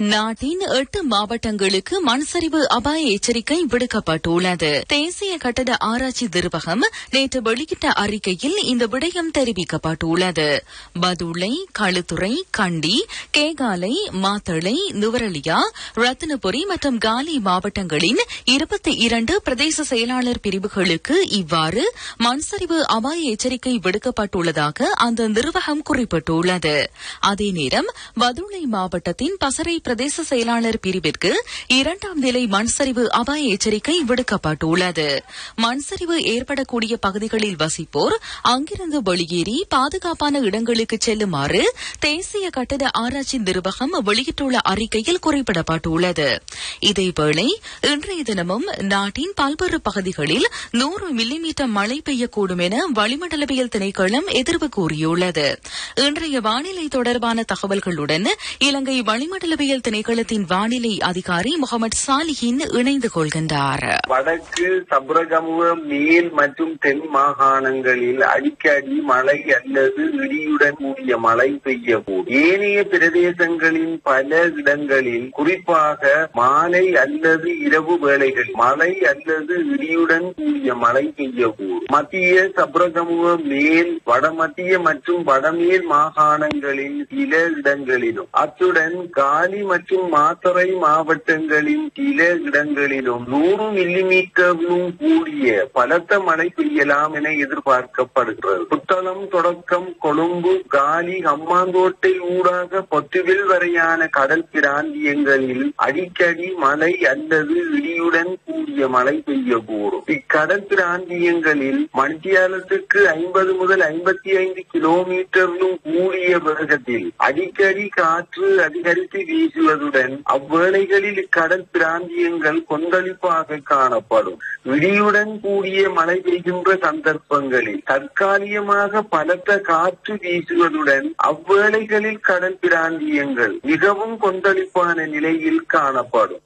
நாட்டின் எட்டு மாவட்டங்களுக்கு மண்சரிவு அபாய எச்சரிக்கை விடுக்கப்பட்டுள்ளது தேசிய கட்டட ஆராய்ச்சி நிர்வாகம் நேற்று வெளியிட்ட அறிக்கையில் இந்த விடயம் தெரிவிக்கப்பட்டுள்ளது பதுளை களுத்துறை கண்டி கேகாலை மாத்தளை நுவரலியா ரத்தினபுரி மற்றும் காலி மாவட்டங்களின் இருபத்தி இரண்டு பிரதேச செயலாளர் பிரிவுகளுக்கு இவ்வாறு மண்சரிவு அபாய எச்சரிக்கை விடுக்கப்பட்டுள்ளதாக அந்த நிர்வாகம் குறிப்பிட்டுள்ளது அதே நேரம் பதுளை மாவட்டத்தின் பசறை பிரதேச செயலாளர் பிரிவிற்கு இரண்டாம் நிலை மண்சரிவு அபாய எச்சரிக்கை விடுக்கப்பட்டுள்ளது மண்சரிவு ஏற்படக்கூடிய பகுதிகளில் வசிப்போர் அங்கிருந்து வெளியேறி பாதுகாப்பான இடங்களுக்கு செல்லுமாறு தேசிய கட்டட ஆராய்ச்சி நிர்வாகம் வெளியிட்டுள்ள அறிக்கையில் குறிப்பிடப்பட்டுள்ளது இதேவேளை இன்றைய தினமும் நாட்டின் பல்வேறு பகுதிகளில் நூறு மில்லிமீட்டர் மழை பெய்யக்கூடும் என வளிமண்டலவியல் திணைக்களம் எதிர்வு கூறியுள்ளது இன்றைய வானிலை தொடர்பான தகவல்களுடன் இலங்கை வளிமண்டலவியல் திணைக்களத்தின் வானிலை அதிகாரி முகமது சாலிஹின் இணைந்து கொள்கின்றார் வடக்கு சப்ரகமுவ மேல் மற்றும் தென் மாகாணங்களில் அடிக்கடி மழை அல்லது இடியுடன் கூடிய மழை பெய்யக்கூடும் ஏனைய பிரதேசங்களின் பல இடங்களில் குறிப்பாக மாலை அல்லது இரவு வேளைகளில் மழை அல்லது இடியுடன் கூடிய மழை பெய்யக்கூடும் மத்திய சப்ரகமுவ மேல் வடமத்திய மற்றும் வடமேல் மாகாணங்களின் சில இடங்களிலும் அத்துடன் காலி மற்றும் மாத்தறை மாவட்டங்களின் சில இடங்களிலும் நூறு மில்லிமீட்டரும் கூடிய பலத்த மழை பெய்யலாம் என எதிர்பார்க்கப்படுகிறது புத்தளம் தொடக்கம் கொழும்பு காலி ஹம்மாந்தோட்டை ஊடாக பொத்துவில் வரையான கடல் பிராந்தியங்களில் அடிக்கடி மழை அல்லது இடியுடன் கூடிய மழை பெய்யக்கூடும் இக்கடல் பிராந்தியங்களில் மணித்தியாலத்துக்கு ஐம்பது முதல் ஐம்பத்தி ஐந்து கிலோமீட்டரிலும் கூடிய வேகத்தில் அடிக்கடி காற்று அதிகரித்து வீசுவதுடன் அவ்வேளைகளில் இக்கடல் பிராந்தியங்கள் கொந்தளிப்பாக காணப்படும் இடியுடன் கூடிய மழை பெய்கின்ற சந்தர்ப்பங்களில் தற்காலிகமாக பலத்த காற்று வீசுவதுடன் அவ்வேளைகளில் கடல் பிராந்தியங்கள் மிகவும் கொந்தளிப்பான நிலையில் காணப்படும்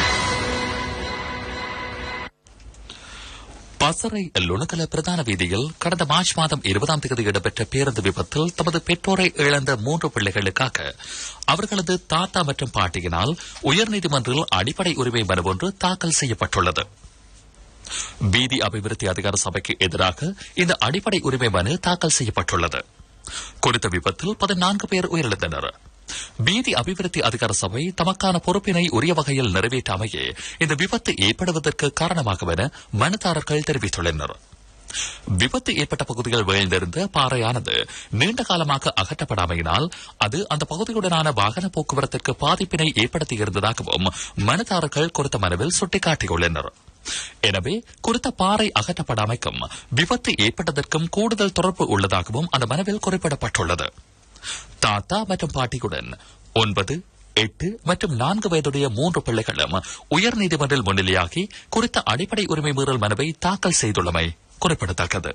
பசறை லுணகல பிரதான வீதியில் கடந்த மார்ச் மாதம் இருபதாம் தேதி இடம்பெற்ற பேருந்து விபத்தில் தமது பெற்றோரை இழந்த மூன்று பிள்ளைகளுக்காக அவர்களது தாத்தா மற்றும் பாட்டியினால் உயர்நீதிமன்றில் அடிப்படை உரிமை மனு ஒன்று தாக்கல் செய்யப்பட்டுள்ளது வீதி அபிவிருத்தி அதிகார சபைக்கு எதிராக இந்த அடிப்படை உரிமை மனு தாக்கல் செய்யப்பட்டுள்ளது குறித்த விபத்தில் பதினான்கு பேர் உயிரிழந்தனர் வீதி அபிவிருத்தி அதிகார சபை தமக்கான பொறுப்பினை உரிய வகையில் நிறைவேற்றாமையே இந்த விபத்து ஏற்படுவதற்கு காரணமாகும் என மனுதாரர்கள் தெரிவித்துள்ளனர் விபத்து ஏற்பட்ட பகுதியில் வீழ்ந்திருந்த பாறையானது நீண்ட காலமாக அகற்றப்படாமையினால் அது அந்த பகுதியுடனான வாகன போக்குவரத்திற்கு பாதிப்பினை ஏற்படுத்தியிருந்ததாகவும் மனுதாரர்கள் குறித்த மனுவில் சுட்டிக்காட்டியுள்ளனர் எனவே குறித்த பாறை அகற்றப்படாமைக்கும் விபத்து ஏற்பட்டதற்கும் கூடுதல் தொடர்பு உள்ளதாகவும் அந்த மனுவில் குறிப்பிடப்பட்டுள்ளது தாத்தா மற்றும் பாட்டியுடன் ஒன்பது எட்டு மற்றும் நான்கு வயதுடைய மூன்று பிள்ளைகளும் உயர்நீதிமன்றில் முன்னிலையாகி குறித்த அடிப்படை உரிமை மீறல் மனுவை தாக்கல் செய்துள்ளமை குறிப்பிடத்தக்கது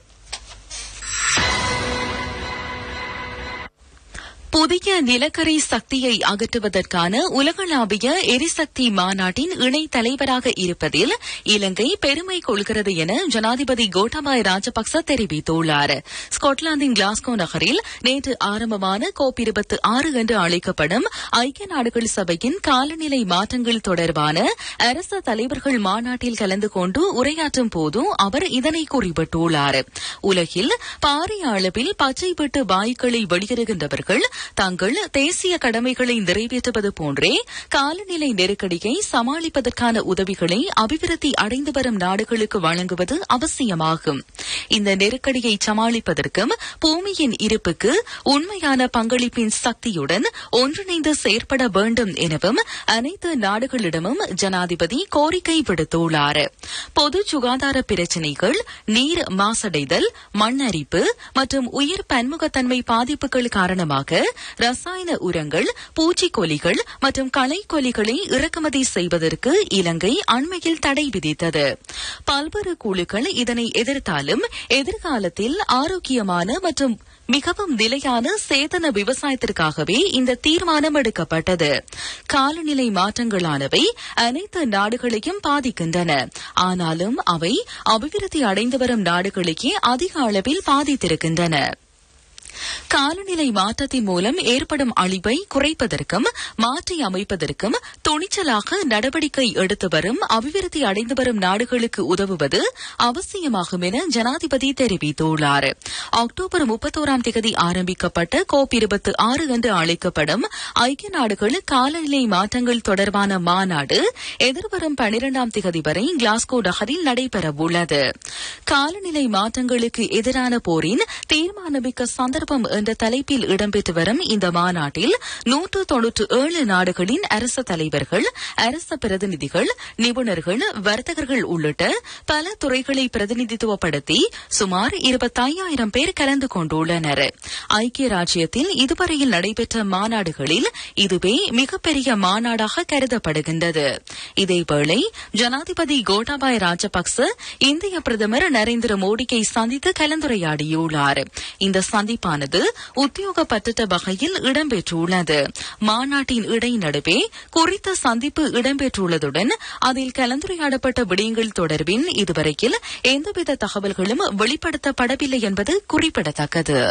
புதிய நிலக்கரி சக்தியை அகற்றுவதற்கான உலகளாவிய எரிசக்தி மாநாட்டின் இணை தலைவராக இருப்பதில் இலங்கை பெருமை கொள்கிறது என ஜனாதிபதி கோட்டாபாய ராஜபக்ச தெரிவித்துள்ளார் ஸ்காட்லாந்தின் கிளாஸ்கோ நகரில் நேற்று ஆரம்பமான கோப் இருபத்தி ஆறு என்று அழைக்கப்படும் ஐக்கிய நாடுகள் சபையின் காலநிலை மாற்றங்கள் தொடர்பான அரச தலைவர்கள் மாநாட்டில் கலந்து கொண்டு உரையாற்றும் போது அவர் இதனை குறிப்பிட்டுள்ளார் உலகில் பாரிய அளவில் பச்சை வெட்டு வாயுக்களை வெளியிடுகின்றவர்கள் தங்கள் தேசிய கடமைகளை நிறைவேற்றுவது போன்றே காலநிலை நெருக்கடியை சமாளிப்பதற்கான உதவிகளை அபிவிருத்தி அடைந்து வரும் நாடுகளுக்கு வழங்குவது அவசியமாகும் இந்த நெருக்கடியை சமாளிப்பதற்கும் பூமியின் இருப்புக்கு உண்மையான பங்களிப்பின் சக்தியுடன் ஒன்றிணைந்து செயற்பட வேண்டும் எனவும் அனைத்து நாடுகளிடமும் ஜனாதிபதி கோரிக்கை விடுத்துள்ளார் பொது சுகாதார பிரச்சினைகள் நீர் மாசடைதல் மண்ணரிப்பு மற்றும் உயிர் பன்முகத்தன்மை பாதிப்புகள் காரணமாக ரசாயன உரங்கள் பூச்சிக்கொல்லிகள் மற்றும் களைக்கொல்லிகளை இறக்குமதி செய்வதற்கு இலங்கை அண்மையில் தடை விதித்தது பல்வேறு குழுக்கள் இதனை எதிர்த்தாலும் எதிர்காலத்தில் ஆரோக்கியமான மற்றும் மிகவும் நிலையான சேதன விவசாயத்திற்காகவே இந்த தீர்மானம் எடுக்கப்பட்டது காலநிலை மாற்றங்களானவை அனைத்து நாடுகளையும் பாதிக்கின்றன ஆனாலும் அவை அபிவிருத்தி அடைந்து வரும் நாடுகளையே அதிக அளவில் பாதித்திருக்கின்றன காலநிலை மாற்றத்தின் மூலம் ஏற்படும் அழிவை குறைப்பதற்கும் மாற்றி அமைப்பதற்கும் துணிச்சலாக நடவடிக்கை எடுத்து வரும் அபிவிருத்தி அடைந்து வரும் நாடுகளுக்கு உதவுவது அவசியமாகும் என ஜனாதிபதி தெரிவித்துள்ளார் அக்டோபர் முப்பத்தோராம் தேதி ஆரம்பிக்கப்பட்ட கோப் இருபத்தி ஆறு என்று அழைக்கப்படும் ஐக்கிய நாடுகள் காலநிலை மாற்றங்கள் தொடர்பான மாநாடு எதிர்வரும் பனிரெண்டாம் தேதி வரை கிளாஸ்கோ நகரில் நடைபெறவுள்ளது காலநிலை மாற்றங்களுக்கு எதிரான போரின் தீர்மானமிக்க சந்தர்ப்பம் என்ற தலைப்பில் இடம்பெற்று வரும் இந்த மாநாட்டில் நூற்று தொன்னூற்று ஏழு நாடுகளின் அரச தலைவர்கள் அரச பிரதிநிதிகள் நிபுணர்கள் வர்த்தகர்கள் உள்ளிட்ட பல துறைகளை பிரதிநிதித்துவப்படுத்தி சுமார் இருபத்தையாயிரம் பேர் கலந்து கொண்டுள்ளனர் ஐக்கிய ராஜ்யத்தில் இதுவரையில் நடைபெற்ற மாநாடுகளில் இதுவே மிகப்பெரிய மாநாடாக கருதப்படுகின்றது இதேவேளை ஜனாதிபதி கோட்டாபாய ராஜபக்ச இந்திய பிரதமர் நரேந்திர மோடியை சந்தித்து கலந்துரையாடியுள்ளார் இந்த சந்திப்பானது உத்தியோகப்பட்ட வகையில் இடம்பெற்றுள்ளது மாநாட்டின் இடைநடுவே குறித்த சந்திப்பு இடம்பெற்றுள்ளதுடன் அதில் கலந்துரையாடப்பட்ட விடயங்கள் தொடர்பில் இதுவரையில் எந்தவித தகவல்களும் வெளிப்படுத்தப்படவில்லை என்பது குறிப்பிடத்தக்கது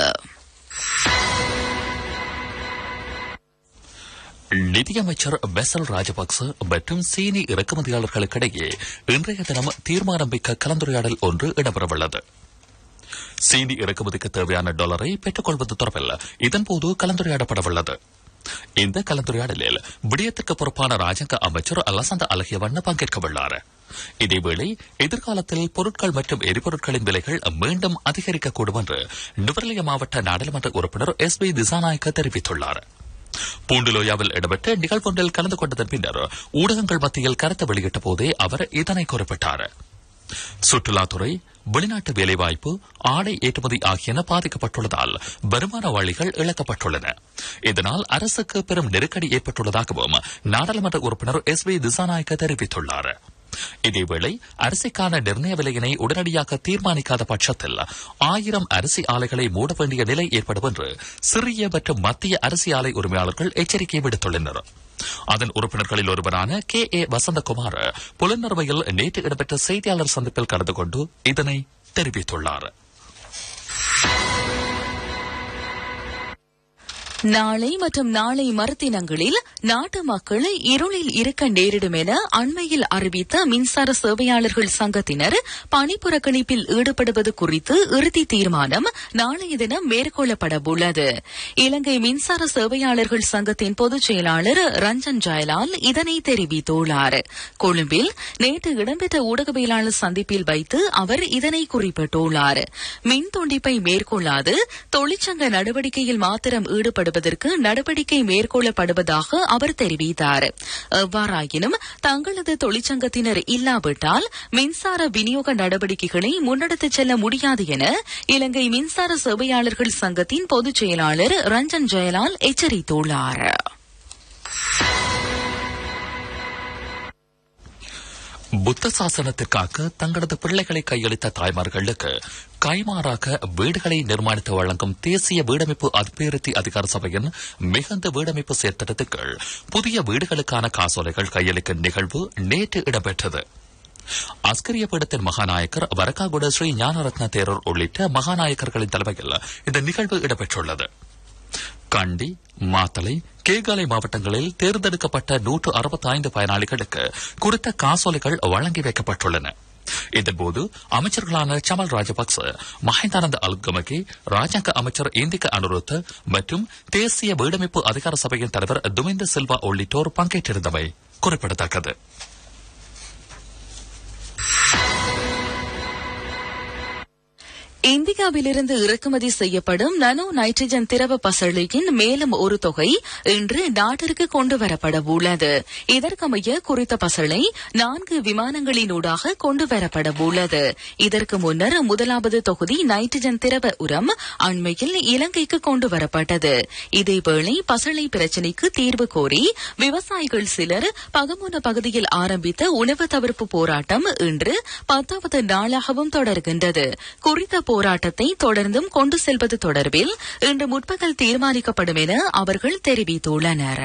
நிதியமைச்சர் பெசல் ராஜபக்ச மற்றும் சீனி இறக்குமதியாளர்களுக்கிடையே இன்றைய தினம் தீர்மானம் மிக்க கலந்துரையாடல் ஒன்று இடம்பெறவுள்ளது சீனி இறக்குமதிக்கு தேவையான டாலரை பெற்றுக் கொள்வது தொடர்பில் இதன்போது கலந்துரையாடப்படவுள்ளது இந்த கலந்துரையாடலில் விடயத்திற்கு பொறுப்பான ராஜாங்க அமைச்சர் அலசந்த அழகியவண்ண பங்கேற்கவுள்ளார் இதேவேளை எதிர்காலத்தில் பொருட்கள் மற்றும் எரிபொருட்களின் விலைகள் மீண்டும் அதிகரிக்கக்கூடும் என்று நுவரெலியா மாவட்ட நாடாளுமன்ற உறுப்பினர் எஸ் பி திசாநாயக்க தெரிவித்துள்ளார் பூண்டுலோயாவில் இடம்பெற்ற நிகழ்வொன்றில் கலந்து கொண்டதன் பின்னர் ஊடகங்கள் மத்தியில் கருத்து வெளியிட்ட போதே அவர் இதனை குறிப்பிட்டார் சுற்றுலாத்துறை வெளிநாட்டு வேலைவாய்ப்பு ஆடை ஏற்றுமதி ஆகியன பாதிக்கப்பட்டுள்ளதால் வருமான வழிகள் இழக்கப்பட்டுள்ளன இதனால் அரசுக்கு பெரும் நெருக்கடி ஏற்பட்டுள்ளதாகவும் நாடாளுமன்ற உறுப்பினர் எஸ் வி திசாநாயக்க தெரிவித்துள்ளார் இதேவேளை அரிசிக்கான நிர்ணய விலையினை உடனடியாக தீர்மானிக்காத பட்சத்தில் ஆயிரம் அரிசி ஆலைகளை மூட வேண்டிய நிலை ஏற்படும் என்று சிறிய மற்றும் மத்திய அரிசி ஆலை உரிமையாளர்கள் எச்சரிக்கை விடுத்துள்ளனர் அதன் உறுப்பினர்களில் ஒருவரான கே ஏ வசந்தகுமார் புலனறுவையில் நேற்று இடம்பெற்ற செய்தியாளர் சந்திப்பில் கலந்து கொண்டு இதனை தெரிவித்துள்ளார் நாளை மற்றும் நாளை மறுதினங்களில் நாட்டு மக்கள் இருளில் இருக்க நேரிடும் என அண்மையில் அறிவித்த மின்சார சேவையாளர்கள் சங்கத்தினர் பணிப்புறக்கணிப்பில் ஈடுபடுவது குறித்து இறுதி தீர்மானம் நாளைய தினம் மேற்கொள்ளப்பட உள்ளது இலங்கை மின்சார சேவையாளர்கள் சங்கத்தின் பொதுச் செயலாளர் ரஞ்சன் ஜெயலால் இதனை தெரிவித்துள்ளார் கொழும்பில் நேற்று இடம்பெற்ற ஊடகவியலாளர் சந்திப்பில் வைத்து அவர் இதனை குறிப்பிட்டுள்ளார் மின் துண்டிப்பை மேற்கொள்ளாது தொழிற்சங்க நடவடிக்கையில் மாத்திரம் ஈடுபட ஈடுபடுவதற்கு நடவடிக்கை மேற்கொள்ளப்படுவதாக அவர் தெரிவித்தார் எவ்வாறாயினும் தங்களது தொழிற்சங்கத்தினர் இல்லாவிட்டால் மின்சார விநியோக நடவடிக்கைகளை முன்னெடுத்துச் செல்ல முடியாது என இலங்கை மின்சார சேவையாளர்கள் சங்கத்தின் பொதுச் செயலாளர் ரஞ்சன் ஜெயலால் எச்சரித்துள்ளார் புத்த சாசனத்திற்காக தங்களது பிள்ளைகளை கையளித்த தாய்மார்களுக்கு கைமாறாக வீடுகளை நிர்மாணித்து வழங்கும் தேசிய வீடமைப்பு அபிவிருத்தி அதிகார சபையின் மிகுந்த வீடமைப்பு செயற்திட்டத்துக்கள் புதிய வீடுகளுக்கான காசோலைகள் கையளிக்கும் நிகழ்வு நேற்று இடம்பெற்றது அஸ்கரிய பீடத்தின் மகாநாயக்கர் வரக்காகுட ஸ்ரீ ஞானரத்ன தேரர் உள்ளிட்ட மகாநாயக்கர்களின் தலைமையில் இந்த நிகழ்வு இடம்பெற்றுள்ளது கண்டி மாத்தலை கேகாலை மாவட்டங்களில் தேர்ந்தெடுக்கப்பட்ட நூற்று அறுபத்தைந்து பயனாளிகளுக்கு குறித்த காசோலைகள் வழங்கி வைக்கப்பட்டுள்ளன இதன்போது அமைச்சர்களான சமல் ராஜபக்ச மஹிந்தானந்த அல்கமகி ராஜாங்க அமைச்சர் இந்திக அனுருத் மற்றும் தேசிய வீடமைப்பு அதிகார சபையின் தலைவர் துமிந்த சில்வா உள்ளிட்டோர் பங்கேற்றிருந்தமை குறிப்பிடத்தக்கது இந்தியாவிலிருந்து இறக்குமதி செய்யப்படும் நனோ நைட்ரஜன் திரவ பசளையின் மேலும் ஒரு தொகை இன்று நாட்டிற்கு கொண்டுவரப்பட உள்ளது இதற்கமைய குறித்த பசளை நான்கு விமானங்களினூடாக கொண்டுவரப்பட உள்ளது இதற்கு முன்னர் முதலாவது தொகுதி நைட்ரஜன் திரவ உரம் அண்மையில் இலங்கைக்கு கொண்டுவரப்பட்டது இதேவேளை பசளை பிரச்சினைக்கு தீர்வு கோரி விவசாயிகள் சிலர் பகமுன பகுதியில் ஆரம்பித்த உணவு தவிர்ப்பு போராட்டம் இன்று பத்தாவது நாளாகவும் தொடர்கின்றது குறித்த போராட்டத்தை தொடர்ந்தும் கொண்டு செல்வது தொடர்பில் இன்று முற்பகல் தீர்மானிக்கப்படும் என அவர்கள் தெரிவித்துள்ளனர்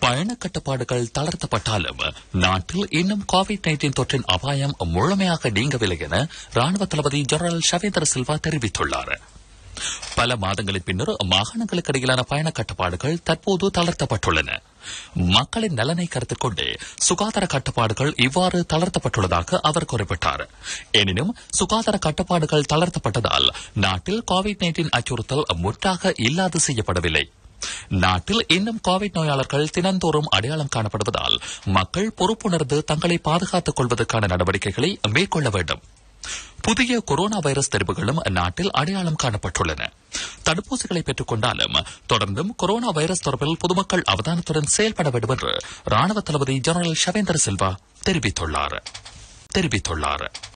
பயண கட்டுப்பாடுகள் தளர்த்தப்பட்டாலும் நாட்டில் இன்னும் கோவிட் நைன்டீன் தொற்றின் அபாயம் முழுமையாக நீங்கவில்லை என ராணுவ தளபதி ஜெனரல் ஷவேந்திர சில்வா தெரிவித்துள்ளார் பல மாதங்களின் பின்னர் மாகாணங்களுக்கு இடையிலான பயண கட்டுப்பாடுகள் தற்போது தளர்த்தப்பட்டுள்ளன மக்களின் நலனை கருத்தில் கொண்டு சுகாதார கட்டுப்பாடுகள் இவ்வாறு தளர்த்தப்பட்டுள்ளதாக அவர் குறிப்பிட்டார் எனினும் சுகாதார கட்டுப்பாடுகள் தளர்த்தப்பட்டதால் நாட்டில் கோவிட் நைன்டீன் அச்சுறுத்தல் முற்றாக இல்லாது செய்யப்படவில்லை நாட்டில் இன்னும் கோவிட் நோயாளர்கள் தினந்தோறும் அடையாளம் காணப்படுவதால் மக்கள் பொறுப்புணர்ந்து தங்களை பாதுகாத்துக் கொள்வதற்கான நடவடிக்கைகளை மேற்கொள்ள வேண்டும் புதிய கொரோனா வைரஸ் தெரிவுகளும் நாட்டில் அடையாளம் காணப்பட்டுள்ளன தடுப்பூசிகளை பெற்றுக் கொண்டாலும் தொடர்ந்தும் கொரோனா வைரஸ் தொடர்பில் பொதுமக்கள் அவதானத்துடன் செயல்பட வேண்டும் என்று ராணுவ தளபதி ஜெனரல் ஷவேந்திர சில்வா தெரிவித்துள்ளார் தெரிவித்துள்ளார்